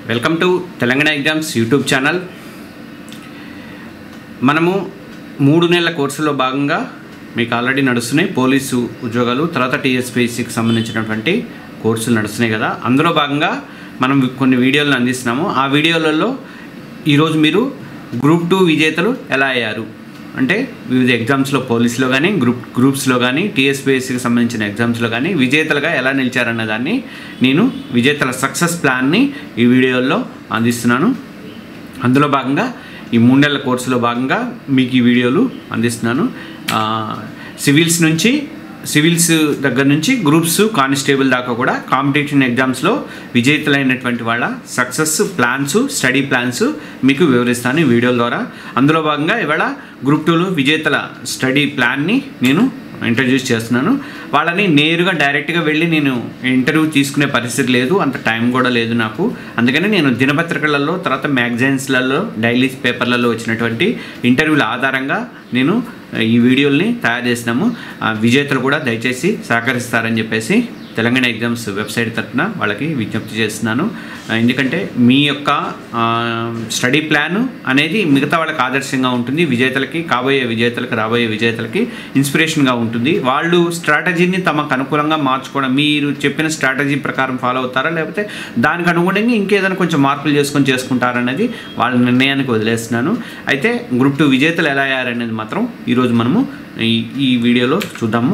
welcome to Telangana exams YouTube channel మనము మూడు నెలల కోర్సులో భాగంగా మీకు ఆల్రెడీ నడుస్తున్నాయి పోలీసు ఉద్యోగాలు తర్వాత టీఎస్పీఎస్సికి సంబంధించినటువంటి కోర్సులు నడుస్తున్నాయి కదా అందులో భాగంగా మనం కొన్ని వీడియోలను అందిస్తున్నాము ఆ వీడియోలలో ఈరోజు మీరు గ్రూప్ టూ విజేతలు ఎలా అయ్యారు అంటే వివిధ ఎగ్జామ్స్లో పోలీసులో కానీ గ్రూప్ గ్రూప్స్లో కానీ టీఎస్పీఎస్సికి సంబంధించిన ఎగ్జామ్స్లో కానీ విజేతలుగా ఎలా నిలిచారన్న దాన్ని నేను విజేతల సక్సెస్ ప్లాన్ని ఈ వీడియోలో అందిస్తున్నాను అందులో భాగంగా ఈ మూడేళ్ల కోర్సులో భాగంగా మీకు ఈ వీడియోలు అందిస్తున్నాను ఆ, సివిల్స్ నుంచి సివిల్స్ దగ్గర నుంచి గ్రూప్స్ కానిస్టేబుల్ దాకా కూడా కాంపిటీషన్ ఎగ్జామ్స్లో విజేతలైనటువంటి వాళ్ళ సక్సెస్ ప్లాన్స్ స్టడీ ప్లాన్స్ మీకు వివరిస్తాను ఈ వీడియోల ద్వారా అందులో భాగంగా ఇవాళ గ్రూప్ టూలో విజేతల స్టడీ ప్లాన్ని నేను ఇంట్రడ్యూస్ చేస్తున్నాను వాళ్ళని నేరుగా డైరెక్ట్గా వెళ్ళి నేను ఇంటర్వ్యూ తీసుకునే పరిస్థితి లేదు అంత టైం కూడా లేదు నాకు అందుకని నేను దినపత్రికలలో తర్వాత మ్యాగజైన్స్లలో డైలీ పేపర్లలో వచ్చినటువంటి ఇంటర్వ్యూల ఆధారంగా నేను ఈ వీడియోల్ని తయారు చేసినాము ఆ విజేతలు కూడా దయచేసి సహకరిస్తారని చెప్పేసి తెలంగాణ ఎగ్జామ్స్ వెబ్సైట్ తరఫున వాళ్ళకి విజ్ఞప్తి చేస్తున్నాను ఆ, ఎందుకంటే మీ యొక్క ఆ, స్టడీ ప్లాన్ అనేది మిగతా వాళ్ళకి ఆదర్శంగా ఉంటుంది విజేతలకి కాబోయే విజేతలకి రాబోయే విజేతలకి ఇన్స్పిరేషన్గా ఉంటుంది వాళ్ళు స్ట్రాటజీని తమకు అనుకూలంగా మార్చుకోవడం మీరు చెప్పిన స్ట్రాటజీ ప్రకారం ఫాలో అవుతారా లేకపోతే దానికి అనుగుణంగా ఇంకేదైనా కొంచెం మార్పులు చేసుకొని చేసుకుంటారనేది వాళ్ళ నిర్ణయానికి వదిలేస్తున్నాను అయితే గ్రూప్ టూ విజేతలు ఎలా అయ్యారనేది మాత్రం ఈరోజు మనము ఈ ఈ వీడియోలో చూద్దాము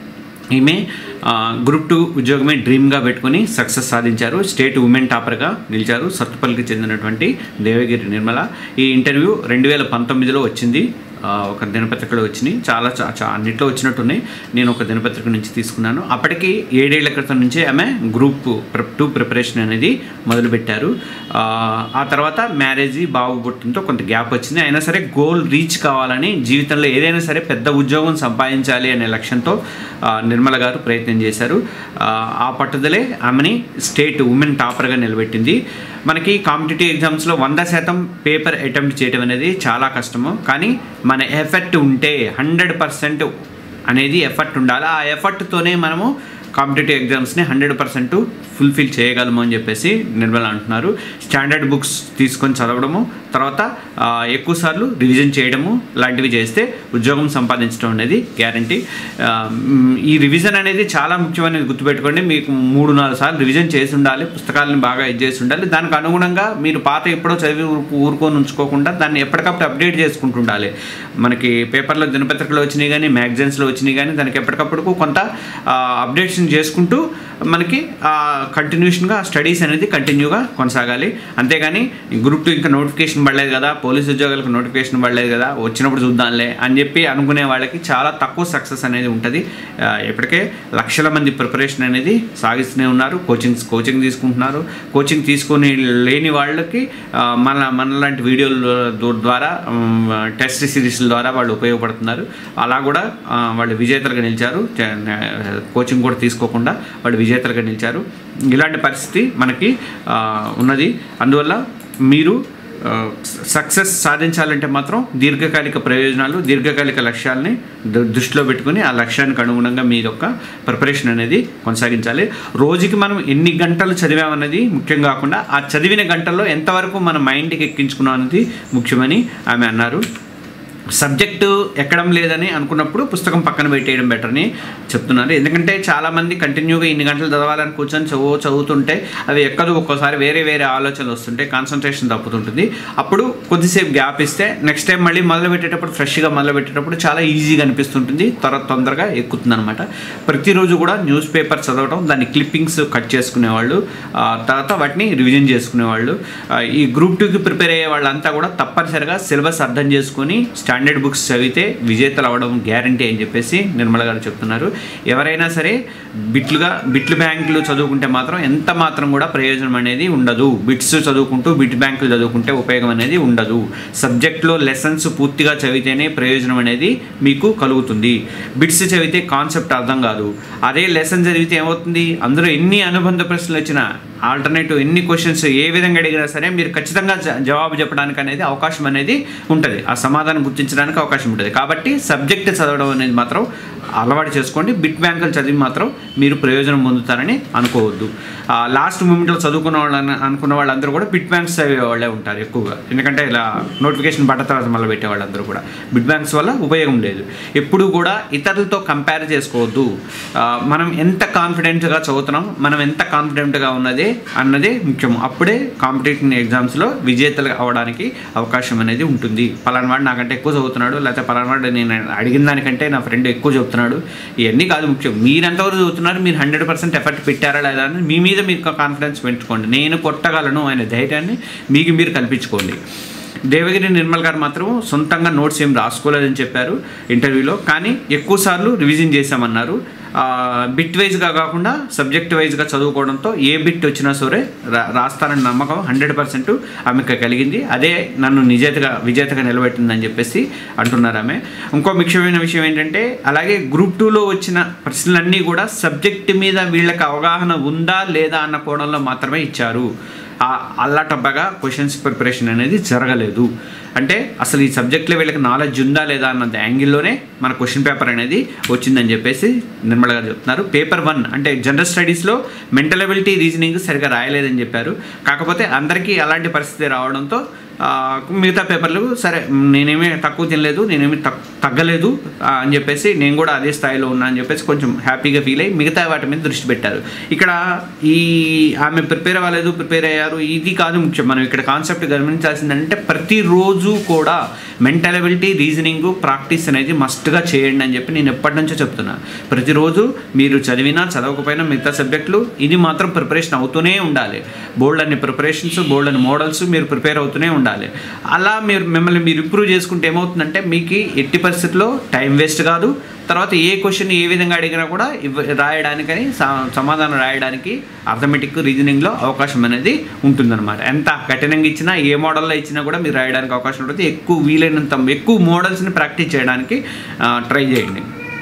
ఈమె ఆ, గ్రూప్ టూ ఉద్యోగమే డ్రీమ్గా పెట్టుకుని సక్సెస్ సాధించారు స్టేట్ ఉమెన్ టాపర్గా నిలిచారు సత్తుపల్లికి చెందినటువంటి దేవగిరి నిర్మల ఈ ఇంటర్వ్యూ రెండు వేల పంతొమ్మిదిలో వచ్చింది ఆ, ఒక దినపత్రికలో వచ్చినాయి చాలా చా చా- అన్నిట్లో వచ్చినట్టున్నాయి నేను ఒక దినపత్రిక నుంచి తీసుకున్నాను అప్పటికి ఏడేళ్ల క్రితం నుంచే ఆమె గ్రూప్ ప్రిప్ టూ ప్రిపరేషన్ అనేది మొదలుపెట్టారు ఆ, ఆ తర్వాత మ్యారేజ్ బాబు పుట్టడంతో కొంత గ్యాప్ వచ్చింది అయినా సరే గోల్ రీచ్ కావాలని జీవితంలో ఏదైనా సరే పెద్ద ఉద్యోగం సంపాదించాలి అనే లక్ష్యంతో ఆ, నిర్మల గారు ప్రయత్నం చేశారు ఆ, ఆ పట్టుదలే ఆమెని స్టేట్ ఉమెన్ టాపర్గా నిలబెట్టింది మనకి కాంపిటేటివ్ ఎగ్జామ్స్లో వంద శాతం పేపర్ అటెంప్ట్ చేయడం అనేది చాలా కష్టము కానీ మన ఎఫర్ట్ ఉంటే హండ్రెడ్ పర్సెంట్ అనేది ఎఫర్ట్ ఉండాలి ఆ ఎఫర్ట్తోనే మనము కాంపిటేటివ్ ఎగ్జామ్స్ని హండ్రెడ్ పర్సెంట్ ఫుల్ఫిల్ చేయగలము అని చెప్పేసి నిర్మల అంటున్నారు స్టాండర్డ్ బుక్స్ తీసుకొని చదవడము తర్వాత ఆ, ఎక్కువ సార్లు రివిజన్ చేయడము లాంటివి చేస్తే ఉద్యోగం సంపాదించడం అనేది గ్యారంటీ ఈ రివిజన్ అనేది చాలా ముఖ్యమైనది గుర్తుపెట్టుకోండి మీకు మూడు నాలుగు సార్లు రివిజన్ చేసి ఉండాలి పుస్తకాలను బాగా ఇది చేసి ఉండాలి దానికి అనుగుణంగా మీరు పాత ఎప్పుడో చదివి ఊరుకు- ఊరుకొని ఉంచుకోకుండా దాన్ని ఎప్పటికప్పుడు అప్డేట్ చేసుకుంటూ ఉండాలి మనకి పేపర్లో దినపత్రికలు వచ్చినాయి కానీ మ్యాగజైన్స్లో వచ్చినాయి కానీ దానికి ఎప్పటికప్పుడు కొంత అప్డేషన్ చేసుకుంటూ మనకి కంటిన్యూషన్గా స్టడీస్ అనేది కంటిన్యూగా కొనసాగాలి అంతేగాని గ్రూప్ టూ ఇంకా నోటిఫికేషన్ పడలేదు కదా పోలీస్ ఉద్యోగాలకు నోటిఫికేషన్ పడలేదు కదా వచ్చినప్పుడు చూద్దాంలే అని చెప్పి అనుకునే వాళ్ళకి చాలా తక్కువ సక్సెస్ అనేది ఉంటుంది ఆ, ఇప్పటికే లక్షల మంది ప్రిపరేషన్ అనేది సాగిస్తూనే ఉన్నారు కోచింగ్స్ కోచింగ్ తీసుకుంటున్నారు కోచింగ్ తీసుకొని లేని వాళ్ళకి ఆ, మన మనలాంటి వీడియోల దు- ద్వారా ఉమ్, టెస్ట్ సిరీస్ల ద్వారా వాళ్ళు ఉపయోగపడుతున్నారు అలా కూడా ఆ, వాళ్ళు విజేతలుగా నిలిచారు చ- కోచింగ్ కూడా తీసుకోకుండా వాళ్ళు విజేతలుగా నిలిచారు ఇలాంటి పరిస్థితి మనకి ఆ, ఉన్నది అందువల్ల మీరు సక్సెస్ సాధించాలంటే మాత్రం దీర్ఘకాలిక ప్రయోజనాలు దీర్ఘకాలిక లక్ష్యాలని దు- దృష్టిలో పెట్టుకుని ఆ లక్ష్యానికి అనుగుణంగా మీ యొక్క ప్రిపరేషన్ అనేది కొనసాగించాలి రోజుకి మనం ఎన్ని గంటలు చదివామన్నది ముఖ్యం కాకుండా ఆ చదివిన గంటల్లో ఎంతవరకు మన మైండ్కి ఎక్కించుకున్నాం అనేది ముఖ్యమని ఆమె అన్నారు సబ్జెక్టు ఎక్కడం లేదని అనుకున్నప్పుడు పుస్తకం పక్కన పెట్టేయడం బెటర్ అని చెప్తున్నారు ఎందుకంటే చాలామంది కంటిన్యూగా ఇన్ని గంటలు చదవాలని కూర్చొని చదువు చదువుతుంటే అవి ఎక్కదు ఒక్కోసారి వేరే వేరే ఆలోచనలు వస్తుంటాయి కాన్సన్ట్రేషన్ తప్పుతుంటుంది అప్పుడు కొద్దిసేపు గ్యాప్ ఇస్తే నెక్స్ట్ టైం మళ్ళీ మొదలు పెట్టేటప్పుడు ఫ్రెష్గా మొదలు పెట్టేటప్పుడు చాలా ఈజీగా అనిపిస్తుంటుంది త్వర తొందరగా ఎక్కుతుంది అనమాట ప్రతిరోజు కూడా న్యూస్ పేపర్ చదవడం దాని క్లిప్పింగ్స్ కట్ చేసుకునేవాళ్ళు ఆ, తర్వాత వాటిని రివిజన్ చేసుకునేవాళ్ళు ఆ, ఈ గ్రూప్ టూకి ప్రిపేర్ అయ్యే వాళ్ళంతా కూడా తప్పనిసరిగా సిలబస్ అర్థం చేసుకొని స్టాండర్డ్ బుక్స్ చదివితే విజేతలు అవ్వడం గ్యారంటీ అని చెప్పేసి నిర్మల గారు చెప్తున్నారు ఎవరైనా సరే బిట్లుగా బిట్లు బ్యాంకులు చదువుకుంటే మాత్రం ఎంత మాత్రం కూడా ప్రయోజనం అనేది ఉండదు బిట్స్ చదువుకుంటూ బిట్ బ్యాంకులు చదువుకుంటే ఉపయోగం అనేది ఉండదు సబ్జెక్ట్లో లెసన్స్ పూర్తిగా చదివితేనే ప్రయోజనం అనేది మీకు కలుగుతుంది బిట్స్ చదివితే కాన్సెప్ట్ అర్థం కాదు అదే లెసన్ చదివితే ఏమవుతుంది అందులో ఎన్ని అనుబంధ ప్రశ్నలు వచ్చినా ఆల్టర్నేటివ్ ఎన్ని క్వశ్చన్స్ ఏ విధంగా అడిగినా సరే మీరు ఖచ్చితంగా జ- జవాబు చెప్పడానికి అనేది అవకాశం అనేది ఉంటుంది ఆ సమాధానం గుర్తించడానికి అవకాశం ఉంటుంది కాబట్టి సబ్జెక్ట్ చదవడం అనేది మాత్రం అలవాటు చేసుకోండి బిట్ బ్యాంకులు చదివి మాత్రం మీరు ప్రయోజనం పొందుతారని అనుకోవద్దు లాస్ట్ మూమెంట్లో చదువుకున్న వాళ్ళని అనుకున్న వాళ్ళందరూ కూడా బిట్ బ్యాంక్స్ చదివే వాళ్ళే ఉంటారు ఎక్కువగా ఎందుకంటే ఇలా నోటిఫికేషన్ పడ్డ తర్వాత మళ్ళీ పెట్టే వాళ్ళందరూ కూడా బిట్ బ్యాంక్స్ వల్ల ఉపయోగం లేదు ఎప్పుడు కూడా ఇతరులతో కంపేర్ చేసుకోవద్దు ఆ, మనం ఎంత కాన్ఫిడెంట్గా చదువుతున్నాం మనం ఎంత కాన్ఫిడెంట్గా ఉన్నది అన్నదే ముఖ్యం అప్పుడే కాంపిటేటివ్ ఎగ్జామ్స్లో విజేతలు అవడానికి అవకాశం అనేది ఉంటుంది పలానా వాడు నాకంటే ఎక్కువ చదువుతున్నాడు లేకపోతే పలానా వాడు నేను అడిగిన దానికంటే నా ఫ్రెండ్ ఎక్కువ చెబుతున్నాడు ఇవన్నీ కాదు ముఖ్యం మీరు ఎంతవరకు చదువుతున్నారు మీరు హండ్రెడ్ పర్సెంట్ ఎఫర్ట్ పెట్టారా లేదా అని మీ మీద మీరు కాన్ఫిడెన్స్ పెంచుకోండి నేను కొట్టగలను అనే ధైర్యాన్ని మీకు మీరు కల్పించుకోండి దేవగిరి నిర్మల్ గారు మాత్రం సొంతంగా నోట్స్ ఏం రాసుకోలేదని చెప్పారు ఇంటర్వ్యూలో కానీ ఎక్కువసార్లు రివిజన్ చేశామన్నారు బిట్ వైజ్గా కాకుండా సబ్జెక్ట్ వైజ్గా చదువుకోవడంతో ఏ బిట్ వచ్చినా సరే రా రాస్తారని నమ్మకం హండ్రెడ్ పర్సెంట్ ఆమెకు కలిగింది అదే నన్ను నిజేతగా విజేతగా నిలబెట్టిందని చెప్పేసి అంటున్నారు ఆమె ఇంకో ముఖ్యమైన విషయం ఏంటంటే అలాగే గ్రూప్ టూలో వచ్చిన ప్రశ్నలన్నీ కూడా సబ్జెక్ట్ మీద వీళ్ళకి అవగాహన ఉందా లేదా అన్న కోణంలో మాత్రమే ఇచ్చారు ఆ- అల్లాటబ్బగా క్వశ్చన్స్ ప్రిపరేషన్ అనేది జరగలేదు అంటే అసలు ఈ సబ్జెక్ట్లో వీళ్ళకి నాలెడ్జ్ ఉందా లేదా అన్న యాంగిల్లోనే మన క్వశ్చన్ పేపర్ అనేది వచ్చిందని చెప్పేసి నిర్మల గారు చెప్తున్నారు పేపర్ వన్ అంటే జనరల్ స్టడీస్లో మెంటల్ అబిలిటీ రీజనింగ్ సరిగా రాయలేదని చెప్పారు కాకపోతే అందరికీ అలాంటి పరిస్థితి రావడంతో ఆ, మిగతా పేపర్లు సరే నేనేమీ తక్కువ తినలేదు నేనేమి తక్- తగ్గలేదు ఆ, అని చెప్పేసి నేను కూడా అదే స్థాయిలో ఉన్నా అని చెప్పేసి కొంచెం హ్యాపీగా ఫీల్ అయ్యి మిగతా వాటి మీద దృష్టి పెట్టారు ఇక్కడ ఈ ఆమె ప్రిపేర్ అవ్వలేదు ప్రిపేర్ అయ్యారు ఇది కాదు ముఖ్యం మనం ఇక్కడ కాన్సెప్ట్ గమనించాల్సిందంటే ప్రతిరోజు కూడా మెంటల్ అబిలిటీ రీజనింగ్ ప్రాక్టీస్ అనేది మస్ట్గా చేయండి అని చెప్పి నేను ఎప్పటి నుంచో చెప్తున్నా ప్రతిరోజు మీరు చదివినా చదవకపోయినా మిగతా సబ్జెక్టులు ఇది మాత్రం ప్రిపరేషన్ అవుతూనే ఉండాలి బోల్డ్ అన్ని ప్రిపరేషన్స్ బోల్డ్ అన్ని మోడల్స్ మీరు ప్రిపేర్ అవుతూనే ఉండాలి అలా మీరు మిమ్మల్ని మీరు ఇంప్రూవ్ చేసుకుంటే ఏమవుతుందంటే మీకు ఎట్టి పరిస్థితుల్లో టైం వేస్ట్ కాదు తర్వాత ఏ క్వశ్చన్ ఏ విధంగా అడిగినా కూడా ఇవ్వ రాయడానికని స- సమాధానం రాయడానికి అర్థమెటిక్ రీజనింగ్లో అవకాశం అనేది ఉంటుందన్నమాట ఎంత కఠినంగా ఇచ్చినా ఏ మోడల్లో ఇచ్చినా కూడా మీరు రాయడానికి అవకాశం ఉంటుంది ఎక్కువ వీలైనంత ఎక్కువ మోడల్స్ని ప్రాక్టీస్ చేయడానికి ట్రై చేయండి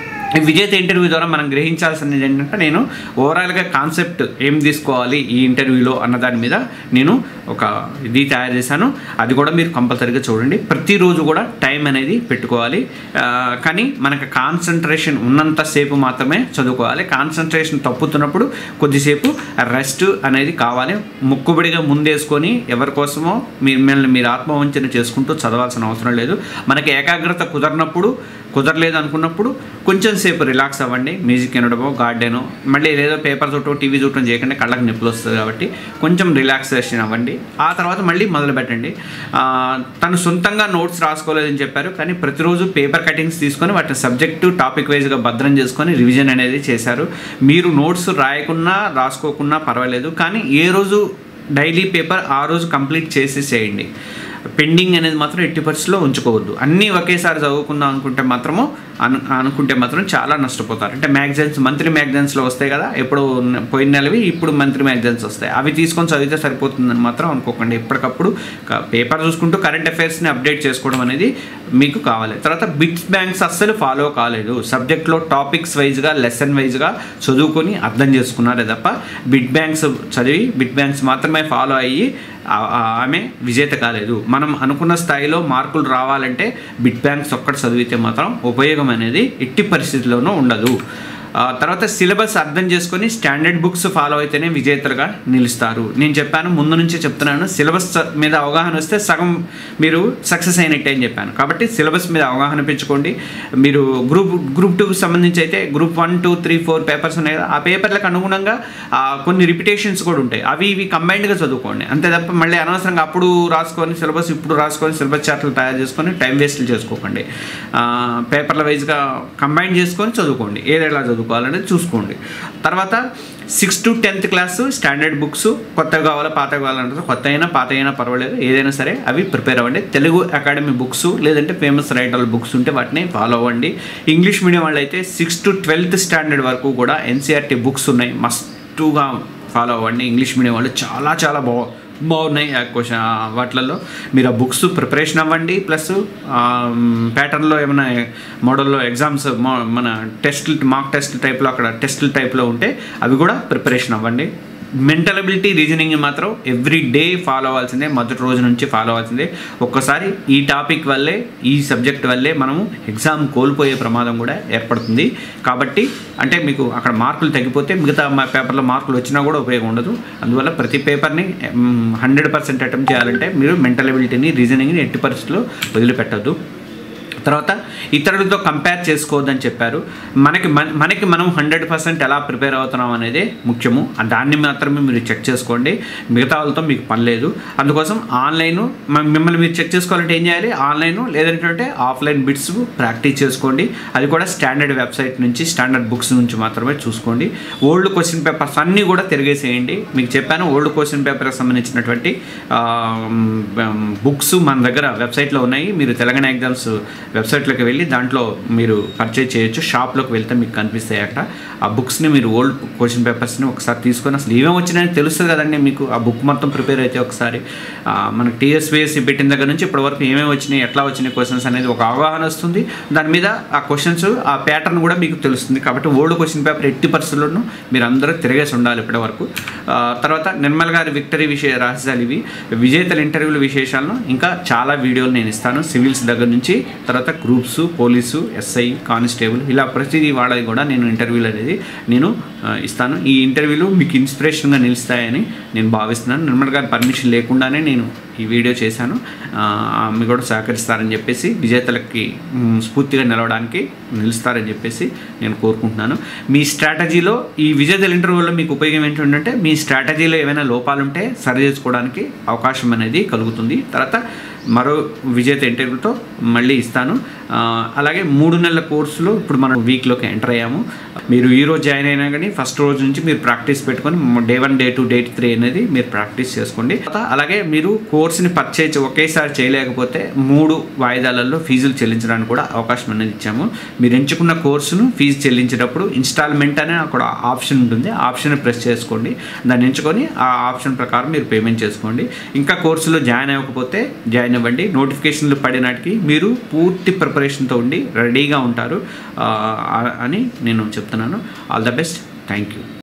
ఈ విజేత ఇంటర్వ్యూ ద్వారా మనం గ్రహించాల్సింది ఏంటంటే నేను ఓవరాల్గా కాన్సెప్ట్ ఏం తీసుకోవాలి ఈ ఇంటర్వ్యూలో అన్న దాని మీద నేను ఒక ఇది తయారు చేశాను అది కూడా మీరు కంపల్సరీగా చూడండి ప్రతిరోజు కూడా టైం అనేది పెట్టుకోవాలి ఆ, కానీ మనకు కాన్సన్ట్రేషన్ ఉన్నంతసేపు మాత్రమే చదువుకోవాలి కాన్సన్ట్రేషన్ తప్పుతున్నప్పుడు కొద్దిసేపు రెస్ట్ అనేది కావాలి ముక్కుబడిగా ముందేసుకొని ఎవరి కోసమో మీ- మిమ్మల్ని మీరు ఆత్మవంచన చేసుకుంటూ చదవాల్సిన అవసరం లేదు మనకి ఏకాగ్రత కుదరినప్పుడు కుదరలేదు అనుకున్నప్పుడు కొంచెం సేపు రిలాక్స్ అవ్వండి మ్యూజిక్ వినడమో గార్డెనో మళ్ళీ ఏదో పేపర్ చూడటం టీవీ చూడటం చేయకుండా కళ్ళకి నొప్పులు వస్తుంది కాబట్టి కొంచెం రిలాక్సేషన్ అవ్వండి ఆ తర్వాత మళ్ళీ మొదలు పెట్టండి ఆ, తను సొంతంగా నోట్స్ రాసుకోలేదని చెప్పారు కానీ ప్రతిరోజు పేపర్ కటింగ్స్ తీసుకొని వాటిని సబ్జెక్టు టాపిక్ వైజ్గా భద్రం చేసుకొని రివిజన్ అనేది చేశారు మీరు నోట్స్ రాయకున్నా రాసుకోకున్నా పర్వాలేదు కానీ ఏ రోజు డైలీ పేపర్ ఆ రోజు కంప్లీట్ చేసేసేయండి పెండింగ్ అనేది మాత్రం ఎట్టి పరిస్థితుల్లో ఉంచుకోవద్దు అన్నీ ఒకేసారి చదువుకుందాం అనుకుంటే మాత్రము అను అనుకుంటే మాత్రం చాలా నష్టపోతారు అంటే మ్యాగజైన్స్ మంత్లీ మ్యాగజైన్స్లో వస్తాయి కదా ఎప్పుడు ఉన్న- పోయిన నెలవి ఇప్పుడు మంత్లీ మ్యాగజైన్స్ వస్తాయి అవి తీసుకొని చదివితే సరిపోతుందని మాత్రం అనుకోకండి ఎప్పటికప్పుడు పేపర్ చూసుకుంటూ కరెంట్ అఫైర్స్ని అప్డేట్ చేసుకోవడం అనేది మీకు కావాలి తర్వాత బిట్స్ బ్యాంక్స్ అస్సలు ఫాలో కాలేదు సబ్జెక్ట్లో టాపిక్స్ వైజ్గా లెసన్ వైజ్గా చదువుకొని అర్థం చేసుకున్నారే తప్ప బిట్ బ్యాంక్స్ చదివి బిట్ బ్యాంక్స్ మాత్రమే ఫాలో అయ్యి ఆ- ఆ- ఆమె విజేత కాలేదు మనం అనుకున్న స్థాయిలో మార్కులు రావాలంటే బిట్ బ్యాంక్స్ ఒక్కటి చదివితే మాత్రం ఉపయోగం అనేది ఎట్టి పరిస్థితుల్లోనూ ఉండదు ఆ తర్వాత సిలబస్ అర్థం చేసుకొని స్టాండర్డ్ బుక్స్ ఫాలో అయితేనే విజేతలుగా నిలుస్తారు నేను చెప్పాను ముందు నుంచే చెప్తున్నాను సిలబస్ మీద అవగాహన వస్తే సగం మీరు సక్సెస్ అయినట్టే అని చెప్పాను కాబట్టి సిలబస్ మీద అవగాహన పెంచుకోండి మీరు గ్రూప్ గ్రూప్ టూకి సంబంధించి అయితే group one two three four papers ఉన్నాయి కదా ఆ పేపర్లకు అనుగుణంగా ఆ, కొన్ని రిపిటేషన్స్ కూడా ఉంటాయి అవి ఇవి కంబైన్డ్గా చదువుకోండి అంతే తప్ప మళ్ళీ అనవసరంగా అప్పుడు రాసుకొని సిలబస్ ఇప్పుడు రాసుకొని సిలబస్ చార్ట్లు తయారు చేసుకొని టైం వేస్ట్లు చేసుకోకండి ఆ, పేపర్ల వైజ్గా కంబైన్ చేసుకొని చదువుకోండి ఏది ఎలా చదువుకోవాలనేది చూసుకోండి తర్వాత sixth to tenth class standard books కొత్తగా కావాలా పాత కావాలంటే కొత్త అయినా పాత అయినా పర్వాలేదు ఏదైనా సరే అవి ప్రిపేర్ అవ్వండి తెలుగు అకాడమీ బుక్స్ లేదంటే ఫేమస్ రైటర్ల బుక్స్ ఉంటే వాటిని ఫాలో అవ్వండి ఇంగ్లీష్ మీడియం వాళ్ళు అయితే సిక్స్త్ టు ట్వెల్త్ స్టాండర్డ్ వరకు కూడా ఎన్సీఆర్టీ బుక్స్ ఉన్నాయి మస్తుగా ఫాలో అవ్వండి ఇంగ్లీష్ మీడియం వాళ్ళు చాలా చాలా బాగు బాగున్నాయి ఆ క్వశ్చన్ వాటిలలో మీరు ఆ బుక్స్ ప్రిపరేషన్ అవ్వండి ప్లస్ ప్యాటర్న్లో ఏమైనా మోడల్లో ఎగ్జామ్స్ మన టెస్ట్ మాక్ టెస్ట్ టైప్లో అక్కడ టెస్ట్ టైప్లో ఉంటే అవి కూడా ప్రిపరేషన్ అవ్వండి మెంటల్ అబిలిటీ రీజనింగ్ మాత్రం ఎవ్రీ డే ఫాలో అవ్వాల్సిందే మొదటి రోజు నుంచి ఫాలో అవ్వాల్సిందే ఒక్కసారి ఈ టాపిక్ వల్లే ఈ సబ్జెక్ట్ వల్లే మనము ఎగ్జామ్ కోల్పోయే ప్రమాదం కూడా ఏర్పడుతుంది కాబట్టి అంటే మీకు అక్కడ మార్కులు తగ్గిపోతే మిగతా మా పేపర్లో మార్కులు వచ్చినా కూడా ఉపయోగం ఉండదు అందువల్ల ప్రతి పేపర్ని హండ్రెడ్ పర్సెంట్ అటెంప్ట్ చేయాలంటే మీరు మెంటల్ అబిలిటీని రీజనింగ్ని ఎట్టి పరిస్థితుల్లో వదిలిపెట్టద్దు తర్వాత ఇతరులతో కంపేర్ చేసుకోవద్దని చెప్పారు మనకి మన మనకి మనం హండ్రెడ్ పర్సెంట్ ఎలా ప్రిపేర్ అవుతున్నాం అనేది ముఖ్యము ఆ దాన్ని మాత్రమే మీరు చెక్ చేసుకోండి మిగతా వాళ్ళతో మీకు పని లేదు అందుకోసం ఆన్లైన్ మిమ్మల్ని మీరు చెక్ చేసుకోవాలంటే ఏం చేయాలి ఆన్లైన్ లేదంటే ఆఫ్లైన్ బిట్స్ ప్రాక్టీస్ చేసుకోండి అది కూడా స్టాండర్డ్ వెబ్సైట్ నుంచి స్టాండర్డ్ బుక్స్ నుంచి మాత్రమే చూసుకోండి ఓల్డ్ క్వశ్చన్ పేపర్స్ అన్నీ కూడా తిరిగేసేయండి మీకు చెప్పాను ఓల్డ్ క్వశ్చన్ పేపర్కి సంబంధించినటువంటి బుక్స్ మన దగ్గర వెబ్సైట్లో ఉన్నాయి మీరు తెలంగాణ ఎగ్జామ్స్ వెబ్సైట్లోకి వెళ్ళి దాంట్లో మీరు పర్చేజ్ చేయొచ్చు షాప్లోకి వెళ్తే మీకు కనిపిస్తాయి అక్కడ ఆ బుక్స్ని మీరు ఓల్డ్ క్వశ్చన్ పేపర్స్ని ఒకసారి తీసుకొని అసలు ఏమేమి వచ్చినాయని తెలుస్తుంది కదండి మీకు ఆ బుక్ మొత్తం ప్రిపేర్ అయితే ఒకసారి ఆ, మనకి టీఎస్పీఎస్సీ పెట్టిన దగ్గర నుంచి ఇప్పటి వరకు ఏమేమి వచ్చినాయి ఎట్లా వచ్చినాయి క్వశ్చన్స్ అనేది ఒక అవగాహన వస్తుంది దాని మీద ఆ క్వశ్చన్స్ ఆ ప్యాటర్న్ కూడా మీకు తెలుస్తుంది కాబట్టి ఓల్డ్ క్వశ్చన్ పేపర్ ఎట్టి పరిస్థితుల్లోనూ మీరు అందరూ తిరిగేసి ఉండాలి ఇప్పటి వరకు ఆ, తర్వాత నిర్మల్ గారి విక్టరీ విషయ రహస్యాలు ఇవి విజేతల ఇంటర్వ్యూల విశేషాలను ఇంకా చాలా వీడియోలు నేను ఇస్తాను సివిల్స్ దగ్గర నుంచి తర్వాత గ్రూప్స్ పోలీసు ఎస్ఐ కానిస్టేబుల్ ఇలా ప్రతిదీ వాళ్ళది కూడా నేను ఇంటర్వ్యూలు అనేది నేను ఆ, ఇస్తాను ఈ ఇంటర్వ్యూలు మీకు ఇన్స్పిరేషన్గా నిలుస్తాయని నేను భావిస్తున్నాను నిర్మల్ గారి పర్మిషన్ లేకుండానే నేను ఈ వీడియో చేశాను ఆ, ఆమె కూడా సహకరిస్తారని చెప్పేసి విజేతలకి మ్, స్ఫూర్తిగా నిలవడానికి నిలుస్తారని చెప్పేసి నేను కోరుకుంటున్నాను మీ స్ట్రాటజీలో ఈ విజేతల ఇంటర్వ్యూలో మీకు ఉపయోగం ఏంటంటే మీ స్ట్రాటజీలో ఏమైనా లోపాలు ఉంటే సరి చేసుకోవడానికి అవకాశం అనేది కలుగుతుంది తర్వాత మరో విజేత ఇంటర్వ్యూతో మళ్ళీ ఇస్తాను ఆ, అలాగే మూడు నెలల కోర్సులో ఇప్పుడు మనం వీక్లోకి ఎంటర్ అయ్యాము మీరు ఈ రోజు జాయిన్ అయినా కానీ ఫస్ట్ రోజు నుంచి మీరు ప్రాక్టీస్ పెట్టుకొని day one day two day three అనేది మీరు ప్రాక్టీస్ చేసుకోండి తర్వాత అలాగే మీరు కోర్సుని పర్చేజ్ ఒకేసారి చేయలేకపోతే మూడు వాయిదాలలో ఫీజులు చెల్లించడానికి కూడా అవకాశం అనేది ఇచ్చాము మీరు ఎంచుకున్న కోర్సును ఫీజు చెల్లించేటప్పుడు ఇన్స్టాల్మెంట్ అనే అక్కడ ఆప్షన్ ఉంటుంది ఆ ఆప్షన్ ప్రెస్ చేసుకోండి దాన్ని ఎంచుకొని ఆ ఆప్షన్ ప్రకారం మీరు పేమెంట్ చేసుకోండి ఇంకా కోర్సులో జాయిన్ అవ్వకపోతే జాయిన్ అవ్వండి నోటిఫికేషన్లు పడినాటికి మీరు పూర్తి ప్రిపరేషన్తో ఉండి రెడీగా ఉంటారు ఆ, అని నేను చెప్తున్నాను all the best thank you